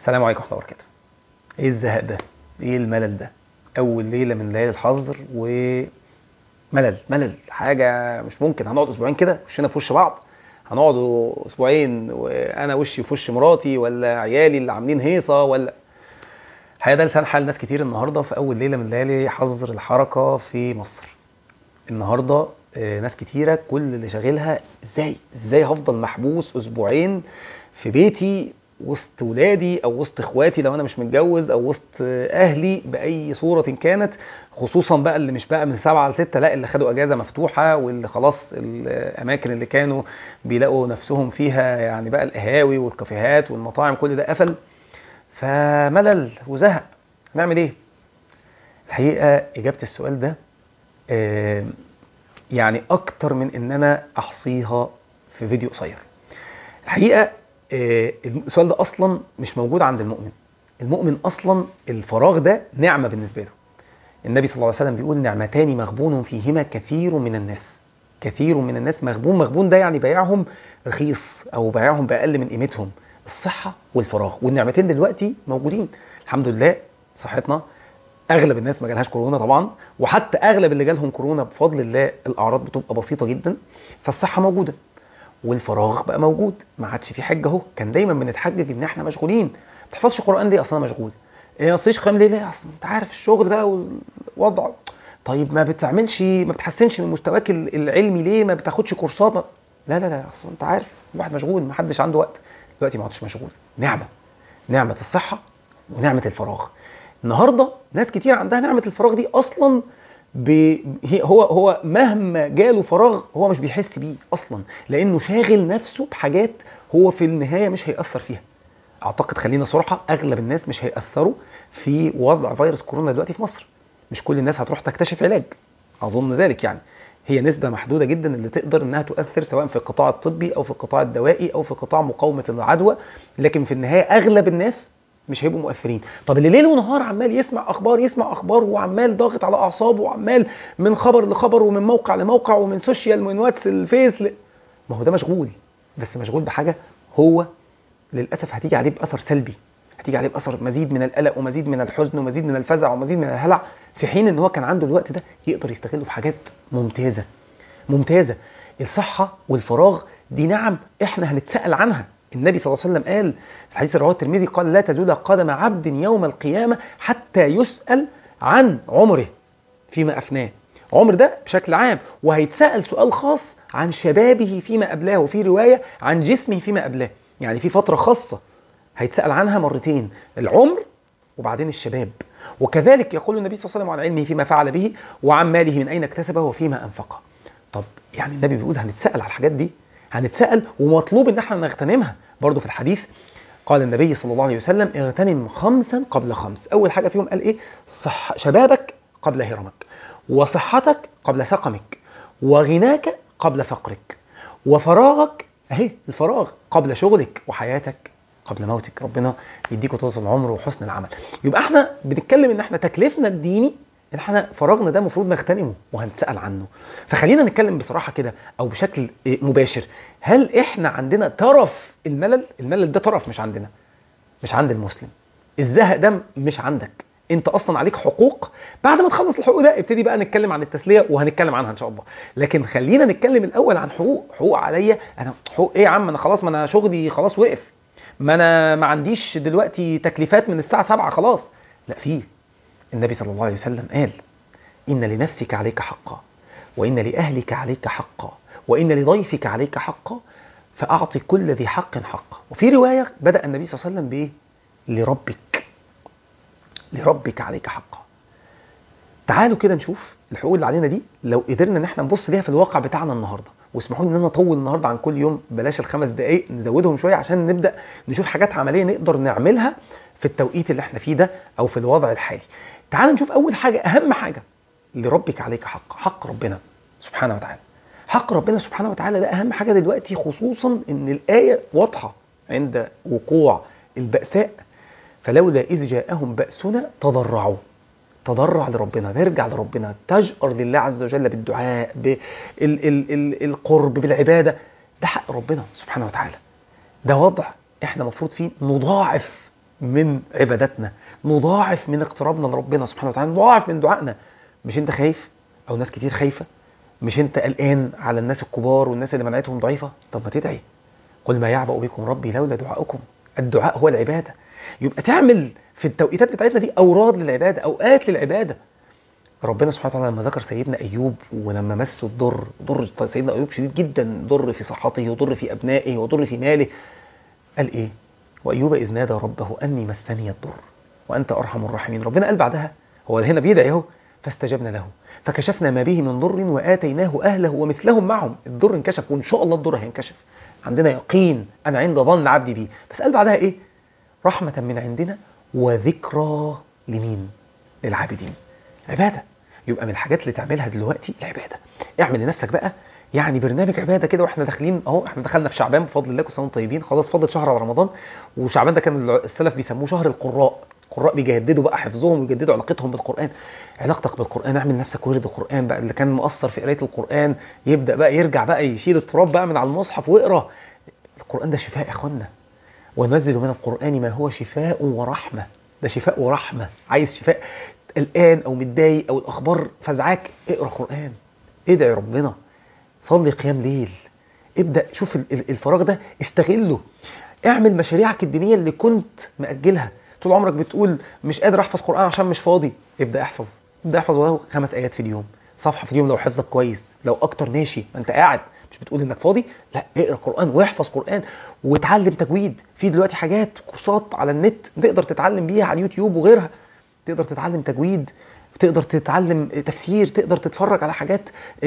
السلام عليكم ورحمة الله وبركاته. ايه الزهق ده؟ ايه الملل ده؟ أول ليلة من ليالي الحظر وملل ملل حاجة مش ممكن هنقعد أسبوعين كده وشنا في وش بعض هنقعد أسبوعين وأنا وشي في وش مراتي ولا عيالي اللي عاملين هيصة ولا الحقيقة ده لسان حال ناس كتير النهاردة في أول ليلة من ليالي حظر الحركة في مصر. النهارده آه، ناس كتيرة كل اللي شاغلها ازاي ازاي هفضل محبوس اسبوعين في بيتي وسط ولادي او وسط اخواتي لو انا مش متجوز او وسط آه، اهلي باي صورة كانت خصوصا بقى اللي مش بقى من سبعة لستة لا اللي خدوا اجازة مفتوحة واللي خلاص الاماكن اللي كانوا بيلاقوا نفسهم فيها يعني بقى القهاوي والكافيهات والمطاعم كل ده قفل فملل وزهق نعمل ايه الحقيقة اجابة السؤال ده آه، يعني اكتر من ان انا احصيها في فيديو قصير الحقيقه آه، السؤال ده اصلا مش موجود عند المؤمن المؤمن اصلا الفراغ ده نعمه بالنسبه له النبي صلى الله عليه وسلم بيقول نعمتان مغبون فيهما كثير من الناس كثير من الناس مغبون مغبون ده يعني بيعهم رخيص او بيعهم باقل من قيمتهم الصحه والفراغ والنعمتين دلوقتي موجودين الحمد لله صحتنا اغلب الناس ما جالهاش كورونا طبعا وحتى اغلب اللي جالهم كورونا بفضل الله الاعراض بتبقى بسيطه جدا فالصحه موجوده والفراغ بقى موجود ما عادش في حجه اهو كان دايما بنتحجج ان احنا مشغولين ما تحفظش قران ليه اصلا أنا مشغول ايه ما تصليش قيام ليه ليه اصلا انت عارف الشغل بقى والوضع طيب ما بتعملش ما بتحسنش من مستواك ال- العلمي ليه ما بتاخدش كورسات لا لا لا اصلا انت عارف الواحد مشغول ما حدش عنده وقت دلوقتي ما عادش مشغول نعمه نعمه الصحه ونعمه الفراغ النهارده ناس كتير عندها نعمه الفراغ دي اصلا ب... هي- هو هو مهما جاله فراغ هو مش بيحس بيه اصلا لانه شاغل نفسه بحاجات هو في النهايه مش هيأثر فيها اعتقد خلينا صراحه اغلب الناس مش هيأثروا في وضع فيروس كورونا دلوقتي في مصر مش كل الناس هتروح تكتشف علاج اظن ذلك يعني هي نسبة محدودة جدا اللي تقدر انها تؤثر سواء في القطاع الطبي او في القطاع الدوائي او في قطاع مقاومة العدوى لكن في النهاية اغلب الناس مش هيبقوا مؤثرين طب اللي ليل ونهار عمال يسمع اخبار يسمع اخبار وعمال ضاغط على اعصابه وعمال من خبر لخبر ومن موقع لموقع ومن سوشيال من واتس الفيس ل... ما هو ده مشغول بس مشغول بحاجه هو للاسف هتيجي عليه باثر سلبي هتيجي عليه باثر مزيد من القلق ومزيد من الحزن ومزيد من الفزع ومزيد من الهلع في حين ان هو كان عنده الوقت ده يقدر يستغله في حاجات ممتازه ممتازه الصحه والفراغ دي نعم احنا هنتسال عنها النبي صلى الله عليه وسلم قال في حديث رواه الترمذي قال لا تزول قدم عبد يوم القيامه حتى يسال عن عمره فيما افناه عمر ده بشكل عام وهيتسال سؤال خاص عن شبابه فيما ابلاه وفي روايه عن جسمه فيما ابلاه يعني في فتره خاصه هيتسال عنها مرتين العمر وبعدين الشباب وكذلك يقول النبي صلى الله عليه وسلم عن علمه فيما فعل به وعن ماله من اين اكتسبه وفيما انفقه طب يعني النبي بيقول هنتسال على الحاجات دي هنتسال ومطلوب ان احنا نغتنمها برضه في الحديث قال النبي صلى الله عليه وسلم اغتنم خمسا قبل خمس اول حاجه فيهم قال ايه صح شبابك قبل هرمك وصحتك قبل سقمك وغناك قبل فقرك وفراغك اهي الفراغ قبل شغلك وحياتك قبل موتك ربنا يديكوا طول العمر وحسن العمل يبقى احنا بنتكلم ان احنا تكليفنا الديني ان احنا فراغنا ده المفروض نغتنمه وهنتسال عنه فخلينا نتكلم بصراحه كده او بشكل إيه، مباشر هل احنا عندنا ترف الملل الملل ده ترف مش عندنا مش عند المسلم الزهق ده مش عندك انت اصلا عليك حقوق بعد ما تخلص الحقوق ده ابتدي بقى نتكلم عن التسليه وهنتكلم عنها ان شاء الله لكن خلينا نتكلم الاول عن حقوق حقوق عليا انا حقوق ايه يا عم انا خلاص ما انا شغلي خلاص وقف ما انا ما عنديش دلوقتي تكليفات من الساعه 7 خلاص لا في النبي صلى الله عليه وسلم قال إن لنفسك عليك حقا وإن لأهلك عليك حقا وإن لضيفك عليك حقا فأعطي كل ذي حق حقه وفي رواية بدأ النبي صلى الله عليه وسلم بإيه لربك لربك عليك حقا تعالوا كده نشوف الحقوق اللي علينا دي لو قدرنا ان احنا نبص ليها في الواقع بتاعنا النهارده واسمحوا لي ان انا اطول النهارده عن كل يوم بلاش الخمس دقائق نزودهم شويه عشان نبدا نشوف حاجات عمليه نقدر نعملها في التوقيت اللي احنا فيه ده او في الوضع الحالي تعال نشوف اول حاجه اهم حاجه لربك عليك حق حق ربنا سبحانه وتعالى حق ربنا سبحانه وتعالى ده اهم حاجه دلوقتي خصوصا ان الايه واضحه عند وقوع البأساء فلولا إذ جاءهم بأسنا تضرعوا تضرع لربنا نرجع لربنا تجأر لله عز وجل بالدعاء بالقرب بالعبادة ده حق ربنا سبحانه وتعالى ده وضع احنا المفروض فيه نضاعف من عباداتنا نضاعف من اقترابنا لربنا سبحانه وتعالى نضاعف من دعائنا مش انت خايف او ناس كتير خايفه مش انت قلقان على الناس الكبار والناس اللي مناعتهم ضعيفه طب ما تدعي قل ما يعبأ بكم ربي لولا دعاؤكم الدعاء هو العباده يبقى تعمل في التوقيتات بتاعتنا دي اوراد للعباده اوقات للعباده ربنا سبحانه وتعالى لما ذكر سيدنا ايوب ولما مسه الضر ضر سيدنا ايوب شديد جدا ضر في صحته وضر في ابنائه وضر في ماله قال ايه وايوب اذ نادى ربه اني مسني الضر وانت ارحم الراحمين ربنا قال بعدها هو هنا بيدعي اهو فاستجبنا له فكشفنا ما به من ضر واتيناه اهله ومثلهم معهم الضر انكشف وان شاء الله الضر هينكشف عندنا يقين انا عند ظن عبدي بي بس قال بعدها ايه رحمه من عندنا وذكرى لمين للعابدين عباده يبقى من الحاجات اللي تعملها دلوقتي العباده اعمل لنفسك بقى يعني برنامج عباده كده واحنا داخلين اهو احنا دخلنا في شعبان بفضل الله كل سنه وانتم طيبين خلاص فاضل شهر على رمضان وشعبان ده كان السلف بيسموه شهر القراء القراء بيجددوا بقى حفظهم ويجددوا علاقتهم بالقران علاقتك بالقران اعمل لنفسك ورد القران بقى اللي كان مقصر في قرايه القران يبدا بقى يرجع بقى يشيل التراب بقى من على المصحف ويقرا القران ده شفاء يا اخوانا وننزل من القران ما هو شفاء ورحمه ده شفاء ورحمه عايز شفاء قلقان او متضايق او الاخبار فزعاك اقرا قران ادعي ربنا صلي قيام ليل ابدا شوف الفراغ ده استغله اعمل مشاريعك الدينيه اللي كنت ماجلها طول عمرك بتقول مش قادر احفظ قران عشان مش فاضي ابدا احفظ ابدا احفظ ولو خمس ايات في اليوم صفحه في اليوم لو حفظك كويس لو اكتر ماشي ما انت قاعد مش بتقول انك فاضي لا اقرا قران واحفظ قران وتعلم تجويد في دلوقتي حاجات كورسات على النت تقدر تتعلم بيها على اليوتيوب وغيرها تقدر تتعلم تجويد تقدر تتعلم تفسير تقدر تتفرج على حاجات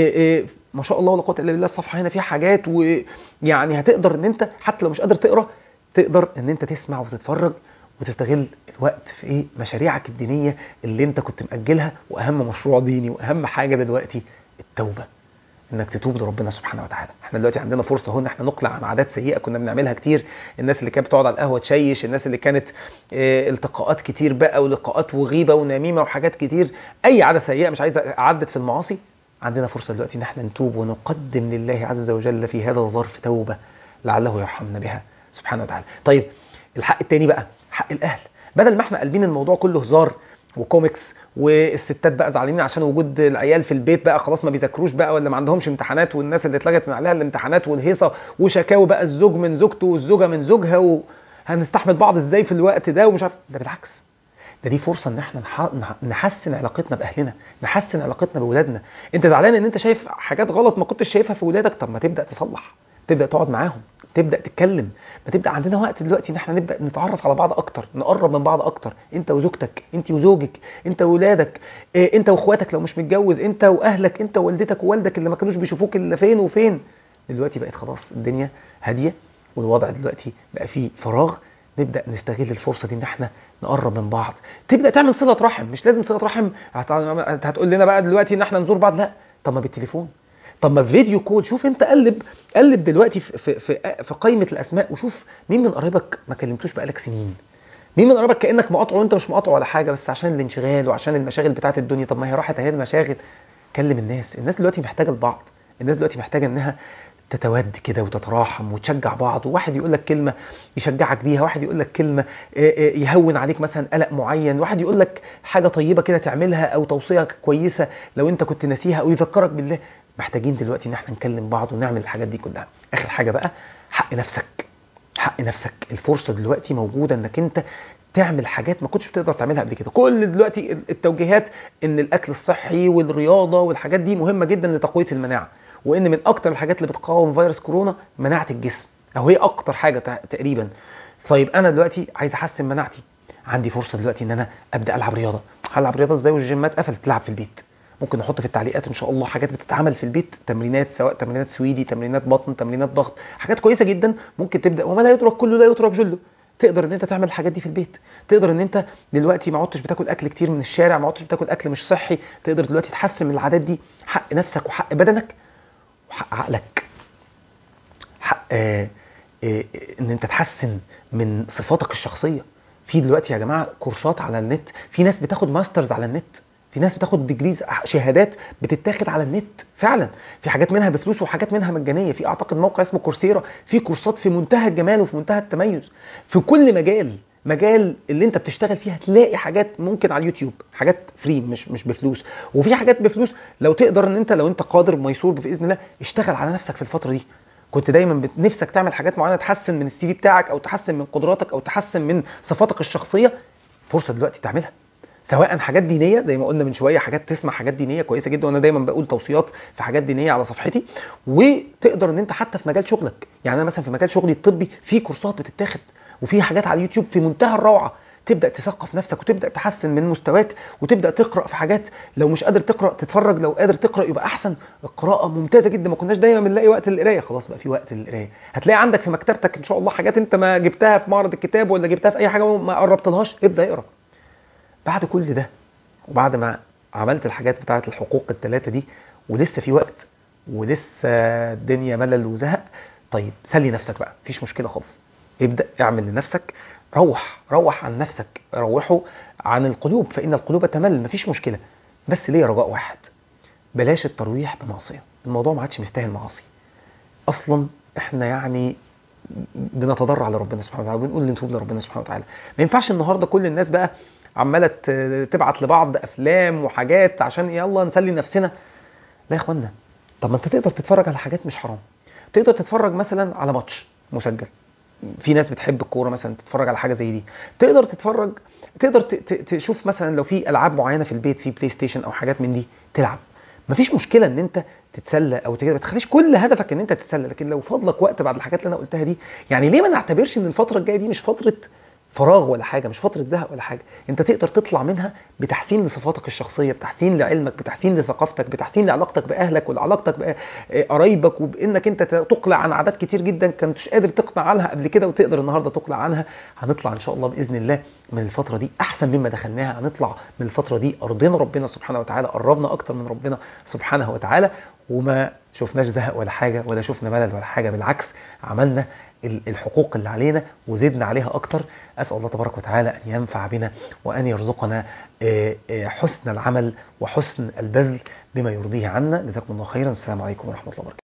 ما شاء الله ولا قوه الا بالله الصفحه هنا فيها حاجات ويعني هتقدر ان انت حتى لو مش قادر تقرا تقدر ان انت تسمع وتتفرج وتستغل الوقت في ايه مشاريعك الدينيه اللي انت كنت ماجلها واهم مشروع ديني واهم حاجه دلوقتي التوبه انك تتوب لربنا سبحانه وتعالى احنا دلوقتي عندنا فرصه هنا احنا نقلع عن عادات سيئه كنا بنعملها كتير الناس اللي كانت بتقعد على القهوه تشيش الناس اللي كانت اه التقاءات كتير بقى ولقاءات وغيبه ونميمه وحاجات كتير اي عاده سيئه مش عايز اعدد في المعاصي عندنا فرصه دلوقتي ان احنا نتوب ونقدم لله عز وجل في هذا الظرف توبه لعله يرحمنا بها سبحانه وتعالى طيب الحق التاني بقى حق الاهل بدل ما احنا قلبين الموضوع كله هزار وكوميكس والستات بقى زعلانين عشان وجود العيال في البيت بقى خلاص ما بيذاكروش بقى ولا ما عندهمش امتحانات والناس اللي اتلغت من عليها الامتحانات والهيصه وشكاوي بقى الزوج من زوجته والزوجه من زوجها وهنستحمل بعض ازاي في الوقت ده ومش عارف ده بالعكس ده دي فرصه ان احنا نحسن علاقتنا باهلنا نحسن علاقتنا باولادنا انت زعلان ان انت شايف حاجات غلط ما كنتش شايفها في ولادك طب ما تبدا تصلح تبدا تقعد معاهم تبدا تتكلم ما تبدا عندنا وقت دلوقتي ان احنا نبدا نتعرف على بعض اكتر نقرب من بعض اكتر انت وزوجتك انت وزوجك انت واولادك إيه انت واخواتك لو مش متجوز انت واهلك انت ووالدتك ووالدك اللي ما كانوش بيشوفوك الا فين وفين دلوقتي بقت خلاص الدنيا هاديه والوضع دلوقتي بقى فيه فراغ نبدا نستغل الفرصه دي ان احنا نقرب من بعض تبدا تعمل صله رحم مش لازم صله رحم هتقول لنا بقى دلوقتي ان احنا نزور بعض لا طب ما بالتليفون طب ما فيديو كول شوف انت قلب قلب دلوقتي في في في, في قائمه الاسماء وشوف مين من قرايبك ما كلمتوش بقالك سنين مين من قرايبك كانك مقاطعه وانت مش مقاطعه ولا حاجه بس عشان الانشغال وعشان المشاغل بتاعه الدنيا طب ما هي راحت اهي المشاغل كلم الناس الناس دلوقتي محتاجه لبعض الناس دلوقتي محتاجه انها تتود كده وتتراحم وتشجع بعض وواحد يقول لك كلمه يشجعك بيها واحد يقول لك كلمه يهون عليك مثلا قلق معين واحد يقول لك حاجه طيبه كده تعملها او توصيه كويسه لو انت كنت ناسيها او يذكرك بالله محتاجين دلوقتي ان احنا نكلم بعض ونعمل الحاجات دي كلها اخر حاجه بقى حق نفسك حق نفسك الفرصه دلوقتي موجوده انك انت تعمل حاجات ما كنتش بتقدر تعملها قبل كده كل دلوقتي التوجيهات ان الاكل الصحي والرياضه والحاجات دي مهمه جدا لتقويه المناعه وان من اكتر الحاجات اللي بتقاوم فيروس كورونا مناعه الجسم او هي اكتر حاجه تقريبا طيب انا دلوقتي عايز احسن مناعتي عندي فرصه دلوقتي ان انا ابدا العب رياضه هلعب رياضه ازاي والجيمات قفلت تلعب في البيت ممكن نحط في التعليقات ان شاء الله حاجات بتتعمل في البيت تمرينات سواء تمرينات سويدي تمرينات بطن تمرينات ضغط حاجات كويسه جدا ممكن تبدا وما لا يترك كله لا يترك جله تقدر ان انت تعمل الحاجات دي في البيت تقدر ان انت دلوقتي ما عدتش بتاكل اكل كتير من الشارع ما عدتش بتاكل اكل مش صحي تقدر دلوقتي تحسن من العادات دي حق نفسك وحق بدنك وحق عقلك حق آه آه ان انت تحسن من صفاتك الشخصيه في دلوقتي يا جماعه كورسات على النت في ناس بتاخد ماسترز على النت في ناس بتاخد ديجريز شهادات بتتاخد على النت فعلا في حاجات منها بفلوس وحاجات منها مجانيه في اعتقد موقع اسمه كورسيرا في كورسات في منتهى الجمال وفي منتهى التميز في كل مجال مجال اللي انت بتشتغل فيها تلاقي حاجات ممكن على اليوتيوب حاجات فري مش مش بفلوس وفي حاجات بفلوس لو تقدر ان انت لو انت قادر ميسور باذن الله اشتغل على نفسك في الفتره دي كنت دايما بت- نفسك تعمل حاجات معينه تحسن من السي في بتاعك او تحسن من قدراتك او تحسن من صفاتك الشخصيه فرصه دلوقتي تعملها سواء حاجات دينيه زي ما قلنا من شويه حاجات تسمع حاجات دينيه كويسه جدا وانا دايما بقول توصيات في حاجات دينيه على صفحتي وتقدر ان انت حتى في مجال شغلك يعني انا مثلا في مجال شغلي الطبي في كورسات بتتاخد وفي حاجات على اليوتيوب في منتهى الروعه تبدا تثقف نفسك وتبدا تحسن من مستواك وتبدا تقرا في حاجات لو مش قادر تقرا تتفرج لو قادر تقرا يبقى احسن القراءه ممتازه جدا ما كناش دايما بنلاقي وقت للقرايه خلاص بقى في وقت للقرايه هتلاقي عندك في مكتبتك ان شاء الله حاجات انت ما جبتها في معرض الكتاب ولا جبتها في اي حاجه وما قربتلهاش ابدا اقرا بعد كل ده وبعد ما عملت الحاجات بتاعه الحقوق الثلاثه دي ولسه في وقت ولسه الدنيا ملل وزهق طيب سلي نفسك بقى مفيش مشكله خالص ابدا اعمل لنفسك روح روح عن نفسك روحوا عن القلوب فان القلوب تمل مفيش مشكله بس ليه رجاء واحد بلاش الترويح بمعصيه الموضوع ما عادش مستاهل معاصي اصلا احنا يعني بنتضرع لربنا سبحانه وتعالى وبنقول نتوب لربنا سبحانه وتعالى ما ينفعش النهارده كل الناس بقى عماله ت- تبعت لبعض افلام وحاجات عشان يلا نسلي نفسنا لا يا اخوانا طب ما انت تقدر تتفرج على حاجات مش حرام تقدر تتفرج مثلا على ماتش مسجل في ناس بتحب الكوره مثلا تتفرج على حاجه زي دي تقدر تتفرج تقدر ت- ت- تشوف مثلا لو في العاب معينه في البيت في بلاي ستيشن او حاجات من دي تلعب مفيش مشكله ان انت تتسلى او كده ما تخليش كل هدفك ان انت تتسلى لكن لو فضلك وقت بعد الحاجات اللي انا قلتها دي يعني ليه ما نعتبرش ان الفتره الجايه دي مش فتره فراغ ولا حاجه مش فتره زهق ولا حاجه انت تقدر تطلع منها بتحسين لصفاتك الشخصيه بتحسين لعلمك بتحسين لثقافتك بتحسين لعلاقتك باهلك وعلاقتك بقرايبك وبانك انت تقلع عن عادات كتير جدا كنتش قادر تقلع عنها قبل كده وتقدر النهارده تقلع عنها هنطلع ان شاء الله باذن الله من الفتره دي احسن مما دخلناها هنطلع من الفتره دي ارضنا ربنا سبحانه وتعالى قربنا اكتر من ربنا سبحانه وتعالى وما شفناش زهق ولا حاجه ولا شفنا ملل ولا حاجه بالعكس عملنا ال- الحقوق اللي علينا وزدنا عليها اكتر اسال الله تبارك وتعالى ان ينفع بنا وان يرزقنا آه، آه، حسن العمل وحسن البذل بما يرضيه عنا جزاكم الله خيرا السلام عليكم ورحمه الله وبركاته